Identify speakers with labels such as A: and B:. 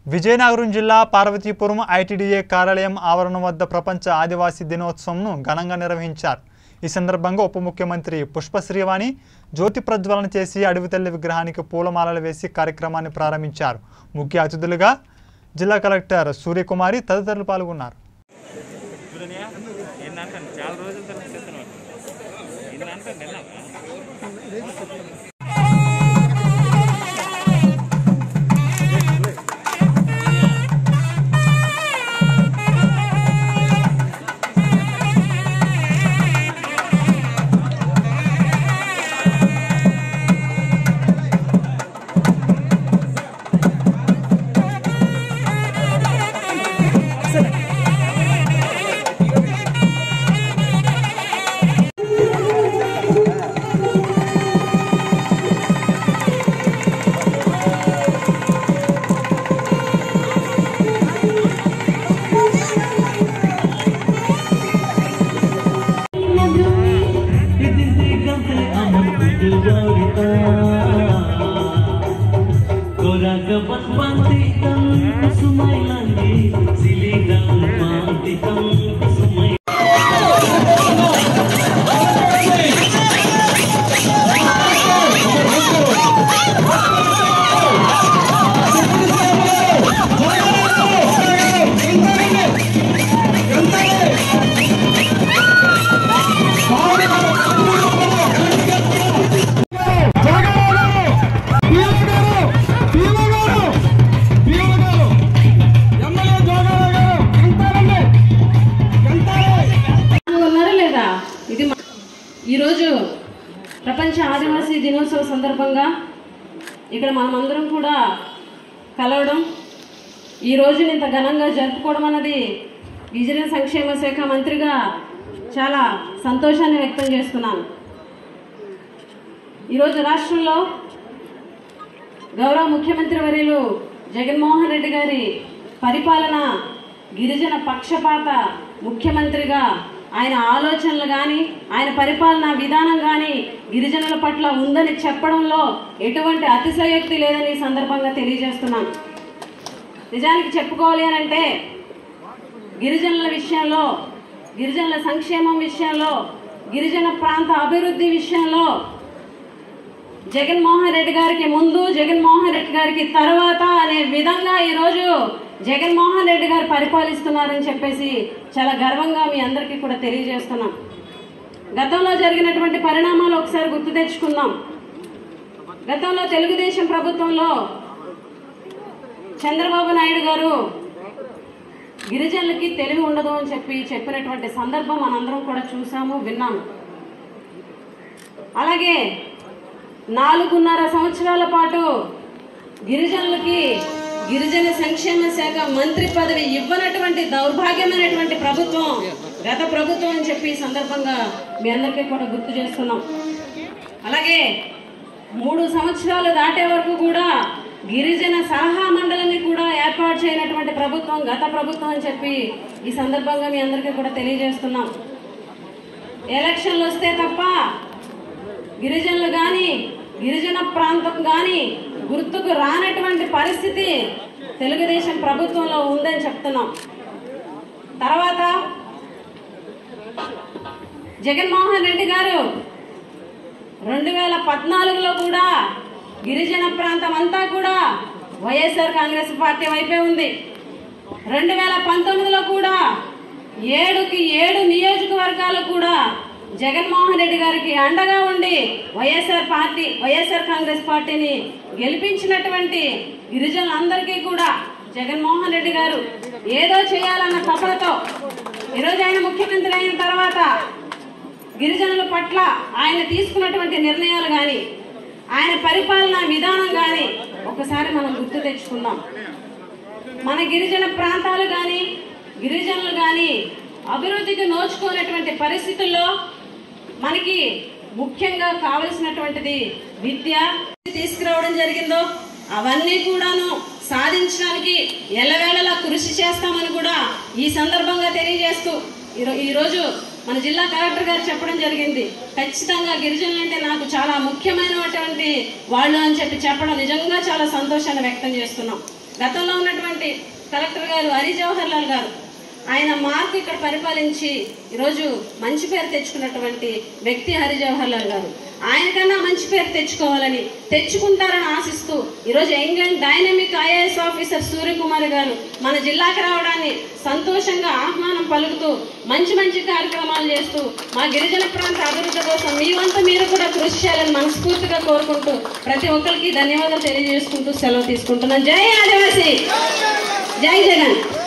A: విజయనగరం జిల్లా పార్వతీపురం ఐటీడీఏ కార్యాలయం ఆవరణం వద్ద ప్రపంచ ఆదివాసీ దినోత్సవంను ఘనంగా నిర్వహించారు ఈ సందర్భంగా ఉప ముఖ్యమంత్రి పుష్పశ్రీవాణి జ్యోతి ప్రజ్వలన చేసి అడవి తల్లి విగ్రహానికి పూలమాలలు వేసి కార్యక్రమాన్ని ప్రారంభించారు ముఖ్య అతిథులుగా జిల్లా కలెక్టర్ సూర్యకుమారి తదితరులు పాల్గొన్నారు
B: చూడనియా ఏంటంటాను చాలా రోజుల తర్వాత చెప్తున్నాను ఏంటంటాను నిన్న
C: Sumay
D: ఉన్నారా లేదా ఇది మ- ఈరోజు ప్రపంచ ఆదివాసీ దినోత్సవ సందర్భంగా ఇక్కడ మనమందరం కూడా కలవడం ఈ రోజుని ఇంత ఘనంగా జరుపుకోవడం అన్నది గిరిజన సంక్షేమ శాఖ మంత్రిగా చాలా సంతోషాన్ని వ్యక్తం చేస్తున్నాను ఈరోజు రాష్ట్రంలో గౌరవ ముఖ్యమంత్రి వర్యులు జగన్మోహన్ రెడ్డి గారి పరిపాలన గిరిజన పక్షపాత ముఖ్యమంత్రిగా ఆయన ఆలోచనలు కానీ ఆయన పరిపాలన విధానం కానీ గిరిజనుల పట్ల ఉందని చెప్పడంలో ఎటువంటి అతిశయోక్తి లేదని ఈ సందర్భంగా తెలియజేస్తున్నాను నిజానికి చెప్పుకోవాలి అని అంటే గిరిజనుల విషయంలో గిరిజనుల సంక్షేమం విషయంలో గిరిజన ప్రాంత అభివృద్ధి విషయంలో జగన్మోహన్ రెడ్డి గారికి ముందు జగన్మోహన్ రెడ్డి గారికి తర్వాత అనే విధంగా ఈరోజు జగన్మోహన్ రెడ్డి గారు పరిపాలిస్తున్నారని చెప్పేసి చాలా గర్వంగా మీ అందరికీ కూడా తెలియజేస్తున్నాం గతంలో జరిగినటువంటి పరిణామాలు ఒకసారి గుర్తు తెచ్చుకుందాం గతంలో తెలుగుదేశం ప్రభుత్వంలో చంద్రబాబు నాయుడు గారు గిరిజనులకి తెలివి ఉండదు అని చెప్పి చెప్పినటువంటి సందర్భం మనందరం కూడా చూసాము విన్నాము అలాగే నాలుగున్నర సంవత్సరాల పాటు గిరిజనులకి గిరిజన సంక్షేమ శాఖ మంత్రి పదవి ఇవ్వనటువంటి దౌర్భాగ్యమైనటువంటి ప్రభుత్వం గత ప్రభుత్వం అని చెప్పి ఈ సందర్భంగా మీ అందరికీ కూడా గుర్తు చేస్తున్నాం అలాగే మూడు సంవత్సరాలు దాటే వరకు కూడా గిరిజన సలహా మండలిని కూడా ఏర్పాటు చేయనటువంటి ప్రభుత్వం గత ప్రభుత్వం అని చెప్పి ఈ సందర్భంగా మీ అందరికీ కూడా తెలియజేస్తున్నాం ఎలక్షన్లు వస్తే తప్ప గిరిజనులు కానీ గిరిజన ప్రాంతం కానీ గుర్తుకు రానటువంటి పరిస్థితి తెలుగుదేశం ప్రభుత్వంలో ఉందని చెప్తున్నాం తర్వాత జగన్మోహన్ రెడ్డి గారు రెండు వేల పద్నాలుగులో కూడా గిరిజన ప్రాంతం అంతా కూడా వైఎస్ఆర్ కాంగ్రెస్ పార్టీ వైపే ఉంది రెండు వేల పంతొమ్మిదిలో కూడా ఏడుకి ఏడు నియోజకవర్గాలు కూడా జగన్మోహన్ రెడ్డి గారికి అండగా ఉండి వైఎస్ఆర్ పార్టీ వైఎస్ఆర్ కాంగ్రెస్ పార్టీని గెలిపించినటువంటి గిరిజనులందరికీ కూడా జగన్మోహన్ రెడ్డి గారు ఏదో చేయాలన్న తపనతో ఈరోజు ఆయన ముఖ్యమంత్రి అయిన తర్వాత గిరిజనుల పట్ల ఆయన తీసుకున్నటువంటి నిర్ణయాలు కానీ ఆయన పరిపాలనా విధానం కానీ ఒకసారి మనం గుర్తు తెచ్చుకుందాం మన గిరిజన ప్రాంతాలు కానీ గిరిజనులు కానీ అభివృద్ధికి నోచుకోనటువంటి పరిస్థితుల్లో మనకి ముఖ్యంగా కావలసినటువంటిది విద్య తీసుకురావడం జరిగిందో అవన్నీ కూడాను సాధించడానికి ఎల్లవేళలా కృషి చేస్తామని కూడా ఈ సందర్భంగా తెలియజేస్తూ ఈరో- ఈరోజు మన జిల్లా కలెక్టర్ గారు చెప్పడం జరిగింది ఖచ్చితంగా గిరిజనులు అంటే నాకు చాలా ముఖ్యమైనటువంటి వాళ్ళు అని చెప్పి చెప్పడం నిజంగా చాలా సంతోషాన్ని వ్యక్తం చేస్తున్నాం గతంలో ఉన్నటువంటి ఉన్నటువంటి కలెక్టర్ గారు హరి జవహర్ లాల్ గారు ఆయన మార్కు ఇక్కడ పరిపాలించి ఈరోజు మంచి పేరు తెచ్చుకున్నటువంటి వ్యక్తి హరి జవహర్ లాల్ గారు ఆయనకన్నా మంచి పేరు తెచ్చుకోవాలని తెచ్చుకుంటారని ఆశిస్తూ ఈరోజు young and dynamic IAS officer Suryakumar garu మన జిల్లాకి రావడాన్ని సంతోషంగా ఆహ్వానం పలుకుతూ మంచి మంచి కార్యక్రమాలు చేస్తూ మా గిరిజన ప్రాంత అభివృద్ధి కోసం మీ వంతు మీరు కూడా కృషి చేయాలని మనస్ఫూర్తిగా కోరుకుంటూ ప్రతి ఒక్కరికి ధన్యవాదాలు తెలియజేసుకుంటూ సెలవు తీసుకుంటున్నాను జై ఆదివాసి జై జగన్